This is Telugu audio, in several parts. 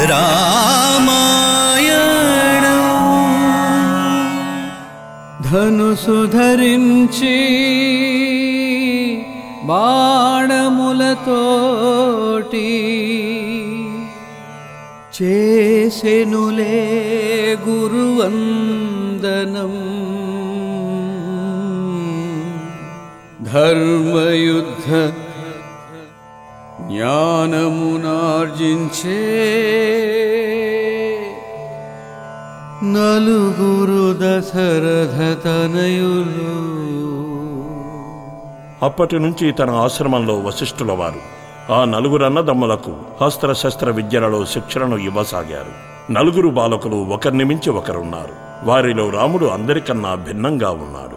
రామాయణం ధనుసు ధరించి బాణములతోటి చేసెనులే గురువందనం ధర్మయుద్ధ జ్ఞానమునార్జించే నలుగురు దశరథ తనయులు అప్పటి నుంచి తన ఆశ్రమంలో వశిష్ఠుల వారు ఆ నలుగురు అన్నదమ్ములకు హస్త్రశస్త్ర విద్యలలో శిక్షణను ఇవ్వసాగారు నలుగురు బాలకులు ఒకరిని మించి ఒకరున్నారు వారిలో రాముడు అందరికన్నా భిన్నంగా ఉన్నాడు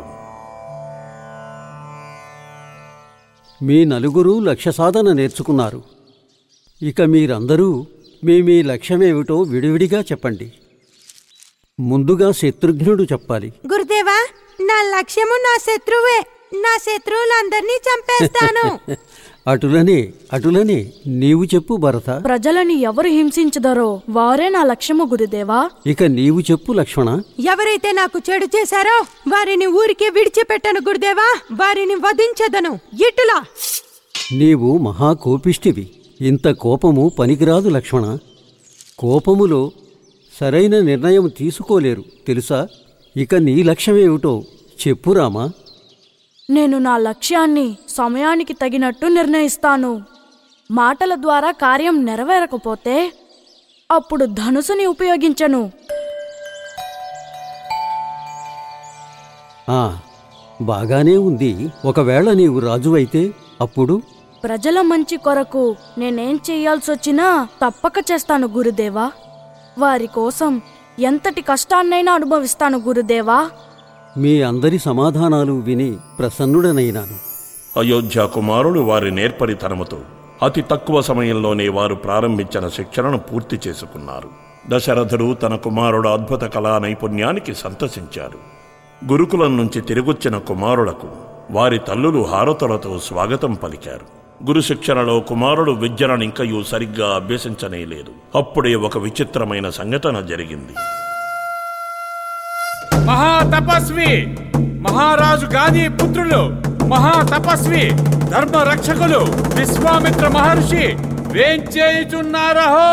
మీ నలుగురు లక్ష్య సాధన నేర్చుకున్నారు ఇక మీరందరూ మీ మీ లక్ష్యమేమిటో విడివిడిగా చెప్పండి ముందుగా శత్రుఘ్నుడు చెప్పాలి గురుదేవా నా లక్ష్యము నా శత్రువే నా శత్రువులందరినీ చంపేస్తాను అటులనే అటులనే నీవు చెప్పు భరత ప్రజలని ఎవరు హింసించదరో వారే నా లక్ష్యము గురుదేవా ఇక నీవు చెప్పు లక్ష్మణ ఎవరైతే నాకు చెడు చేశారో వారిని ఊరికే విడిచిపెట్టను గురుదేవా వారిని వధించదను ఇటులా నీవు మహాకోపిష్టివి ఇంత కోపము పనికిరాదు లక్ష్మణ కోపములో సరైన నిర్ణయం తీసుకోలేరు తెలుసా ఇక నీ లక్ష్యమేమిటో చెప్పు రామా నేను నా లక్ష్యాన్ని సమయానికి తగినట్టు నిర్ణయిస్తాను మాటల ద్వారా కార్యం నెరవేరకపోతే అప్పుడు ధనుసుని ఉపయోగించను ఆ బాగానే ఉంది ఒకవేళ నీవు రాజువైతే అప్పుడు ప్రజల మంచి కొరకు నేనేం చెయ్యాల్సొచ్చినా తప్పక చేస్తాను గురుదేవా వారి కోసం ఎంతటి కష్టాన్నైనా అనుభవిస్తాను గురుదేవా మీ అందరి సమాధానాలు విని ప్రసన్నుడనైనాను అయోధ్య కుమారుడు వారి నేర్పరితనముతో అతి తక్కువ సమయంలోనే వారు ప్రారంభించిన శిక్షణను పూర్తి చేసుకున్నారు దశరథుడు తన కుమారుడు అద్భుత కళా నైపుణ్యానికి సంతసించాడు గురుకులం నుంచి తిరిగొచ్చిన కుమారులకు వారి తల్లులు హారతులతో స్వాగతం పలికారు గురు శిక్షణలో కుమారుడు విద్యను ఇంకయూ సరిగ్గా అభ్యసించనే లేదు అప్పుడే ఒక విచిత్రమైన సంఘటన జరిగింది మహా తపస్వి మహారాజు గాంధీ పుత్రులు మహా తపస్వి ధర్మ రక్షకులు విశ్వామిత్ర మహర్షి వేంచేయుచున్నారహో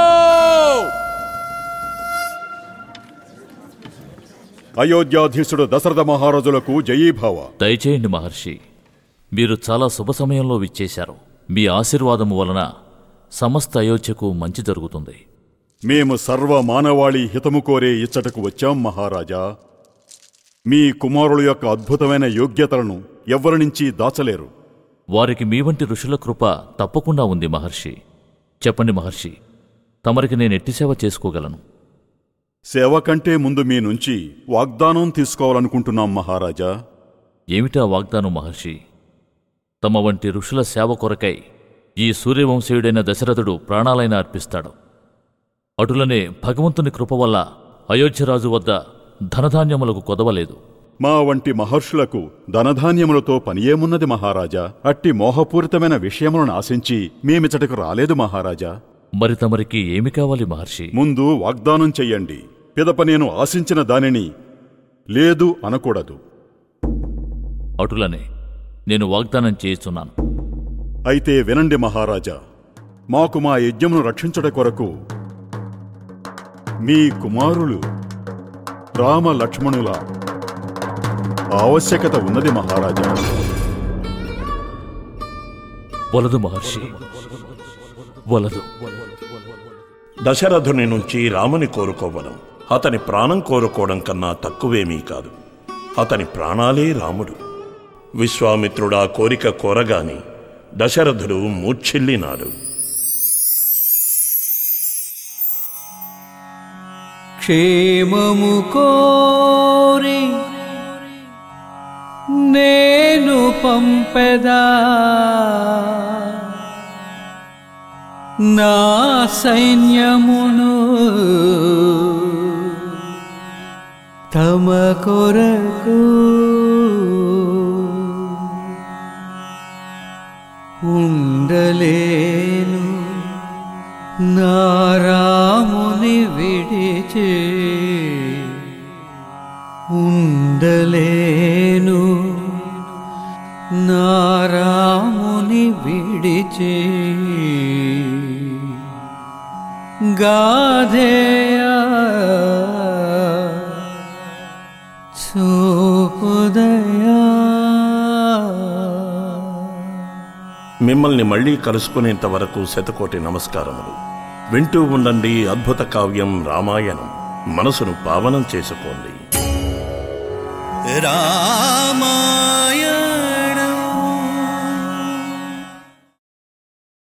అయోధ్యాధీశుడు దశరథ మహారాజులకు జయీభావ దయచేయండి మహర్షి మీరు చాలా శుభ సమయంలో విచ్చేశారు మీ ఆశీర్వాదము వలన సమస్త అయోధ్యకు మంచి జరుగుతుంది మేము సర్వ మానవాళి హితము కోరే ఇచ్చటకు వచ్చాం మహారాజా మీ కుమారుల యొక్క అద్భుతమైన యోగ్యతలను ఎవ్వరి నుంచి దాచలేరు వారికి మీ వంటి ఋషుల కృప తప్పకుండా ఉంది మహర్షి చెప్పండి మహర్షి తమరికి నేను ఎట్టి సేవ చేసుకోగలను సేవ కంటే ముందు మీ నుంచి వాగ్దానం తీసుకోవాలనుకుంటున్నాం మహారాజా ఏమిటా వాగ్దానం మహర్షి తమ వంటి ఋషుల సేవ కొరకై ఈ సూర్యవంశీయుడైన దశరథుడు ప్రాణాలైన అర్పిస్తాడు అటులనే భగవంతుని కృప వల్ల అయోధ్యరాజు వద్ద ధనధాన్యములకు కొదవలేదు మా వంటి మహర్షులకు ధనధాన్యములతో పనియేమున్నది మహారాజా అట్టి మోహపూరితమైన విషయములను ఆశించి మేమిచటకు రాలేదు మహారాజా మరి తమరికి ఏమి కావాలి మహర్షి ముందు వాగ్దానం చెయ్యండి పిదప నేను ఆశించిన దానిని లేదు అనకూడదు అటులనే నేను వాగ్దానం చేయిస్తున్నాను అయితే వినండి మహారాజా మాకు మా యజ్ఞమును రక్షించట కొరకు మీ కుమారులు రామ లక్ష్మణుల ఆవశ్యకత ఉన్నది మహారాజా వలదు మహర్షి వలదు దశరథుని నుంచి రాముని కోరుకోవడం అతని ప్రాణం కోరుకోవడం కన్నా తక్కువేమీ కాదు అతని ప్రాణాలే రాముడు విశ్వామిత్రుడా కోరిక కోరగాని దశరథుడు మూర్ఛిల్లినాడు క్షేమము కోరి నేను పంపెదా నా సైన్యమును తమ కొరకు ఉండలేను నారాముని రాముని విడిచే ఉండలేను నా రాముని విడిచే గాధేయ చూపుదయా మిమ్మల్ని మళ్ళీ కలుసుకునేంత వరకు శతకోటి నమస్కారములు వింటూ ఉండండి అద్భుత కావ్యం రామాయణం మనసును పావనం చేసుకోండి రామాయణ